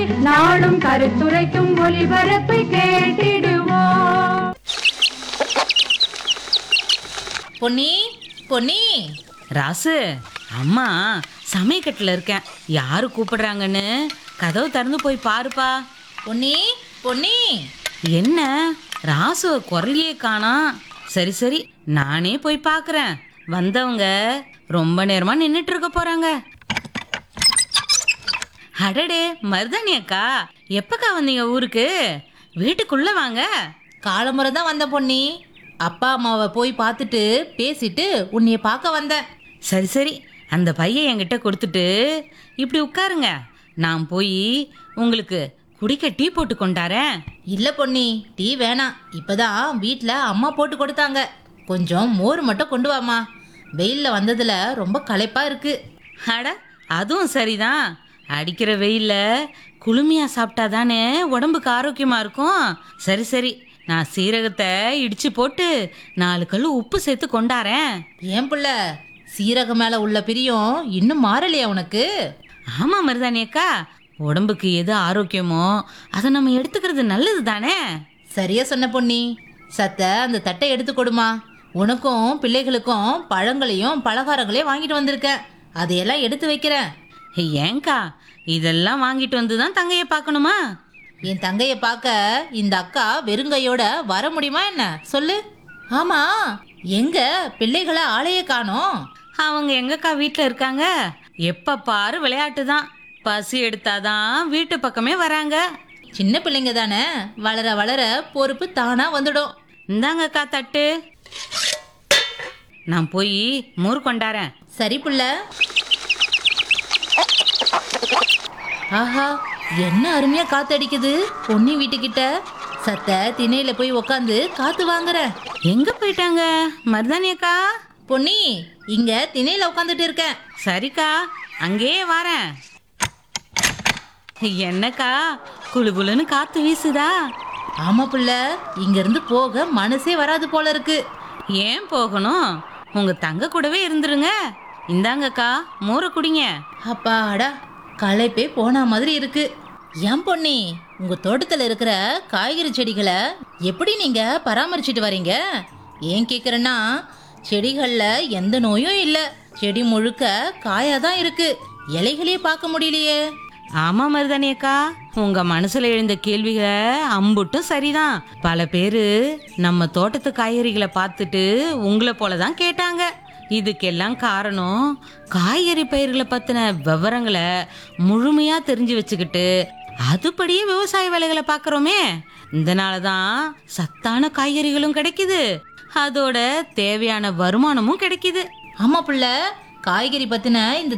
நாடும் கருத்துரைக்கும் ஒலிபரப்பை கேட்டிடுவோம் பொன்னி பொன்னி ராசு அம்மா சமயக்கட்டில் இருக்கேன் யாரு கூப்பிடுறாங்கன்னு கதவு திறந்து போய் பாருப்பா பொன்னி பொன்னி என்ன ராசுவ குரலையே காணோம் சரி சரி நானே போய் பார்க்கறேன் வந்தவங்க ரொம்ப நேரமா நின்றுட்டு இருக்க போறாங்க அடடே மருதாணி அக்கா எப்பக்கா வந்தீங்க ஊருக்கு வீட்டுக்குள்ள வாங்க காலமுறை தான் வந்த பொன்னி அப்பா அம்மாவை போய் பார்த்துட்டு பேசிட்டு உன்னைய பார்க்க வந்தேன் சரி சரி அந்த பையன் என்கிட்ட கொடுத்துட்டு இப்படி உட்காருங்க நான் போய் உங்களுக்கு குடிக்க டீ போட்டு கொண்டாரேன் இல்ல பொன்னி டீ வேணாம் இப்பதான் வீட்ல அம்மா போட்டு கொடுத்தாங்க கொஞ்சம் மோர் மட்டும் கொண்டு வாமா வெயில்ல வந்ததுல ரொம்ப களைப்பா இருக்கு அட அதுவும் சரிதான் அடிக்கிற வெயில்ல குளுமையா சாப்பிட்டா தானே உடம்புக்கு ஆரோக்கியமா இருக்கும் சரி சரி நான் சீரகத்தை இடிச்சு போட்டு நாலு கல் உப்பு சேர்த்து கொண்டாரேன் ஏன் புள்ள சீரகம் மேல உள்ள பிரியம் இன்னும் மாறலையா உனக்கு ஆமா மருதாணி அக்கா உடம்புக்கு எது ஆரோக்கியமோ அதை நம்ம எடுத்துக்கிறது நல்லது தானே சரியா சொன்ன பொன்னி சத்த அந்த தட்டை எடுத்து கொடுமா உனக்கும் பிள்ளைகளுக்கும் பழங்களையும் பலகாரங்களையும் வாங்கிட்டு வந்திருக்கேன் அதையெல்லாம் எடுத்து வைக்கிறேன் ஏங்கா இதெல்லாம் வாங்கிட்டு வந்து தான் தங்கையை பார்க்கணுமா என் தங்கைய பார்க்க இந்த அக்கா வெறுங்கையோட வர முடியுமா என்ன சொல்லு ஆமா எங்க பிள்ளைகளை ஆளையே காணோம் அவங்க எங்கக்கா வீட்டில் இருக்காங்க எப்ப பாரு விளையாட்டு தான் பசி எடுத்தாதான் வீட்டு பக்கமே வராங்க சின்ன பிள்ளைங்க தானே வளர வளர பொறுப்பு தானா வந்துடும் இந்தாங்கக்கா தட்டு நான் போய் மோர் கொண்டாரேன் சரி புள்ள ஆஹா என்ன அருமையா காத்தடிக்குது பொன்னி வீட்டுக்கிட்ட சத்த திணையில போய் உக்காந்து காத்து வாங்குறேன் எங்க போயிட்டாங்க மருதாணி அக்கா பொன்னி இங்க திணையில உட்காந்துட்டு இருக்கேன் சரிக்கா அங்கேயே வரேன் என்னக்கா குளு குளுன்னு காத்து வீசுதா ஆமா புள்ள இங்க இருந்து போக மனசே வராது போல இருக்கு ஏன் போகணும் உங்க தங்க கூடவே இருந்துருங்க இந்தாங்கக்கா மோரை குடிங்க அப்பாடா களைப்பே போன மாதிரி இருக்கு ஏன் பொன்னி உங்க தோட்டத்துல இருக்கிற காய்கறி செடிகளை எப்படி நீங்க பராமரிச்சிட்டு வரீங்க ஏன் கேக்குறேன்னா செடிகள்ல எந்த நோயும் இல்ல செடி முழுக்க காயா தான் இருக்கு இலைகளே பார்க்க முடியலையே ஆமா மருதாணி அக்கா உங்க மனசுல எழுந்த கேள்விகளை அம்புட்டும் சரிதான் பல பேரு நம்ம தோட்டத்து காய்கறிகளை பார்த்துட்டு உங்களை போல தான் கேட்டாங்க இதுக்கெல்லாம் காரணம் காய்கறி பயிர்களை பத்தின விவரங்களை முழுமையா தெரிஞ்சு வச்சுக்கிட்டு அதுபடியே விவசாய வேலைகளை பார்க்குறோமே இதனால தான் சத்தான காய்கறிகளும் கிடைக்குது அதோட தேவையான வருமானமும் கிடைக்குது ஆமா புள்ள காய்கறி பத்தின இந்த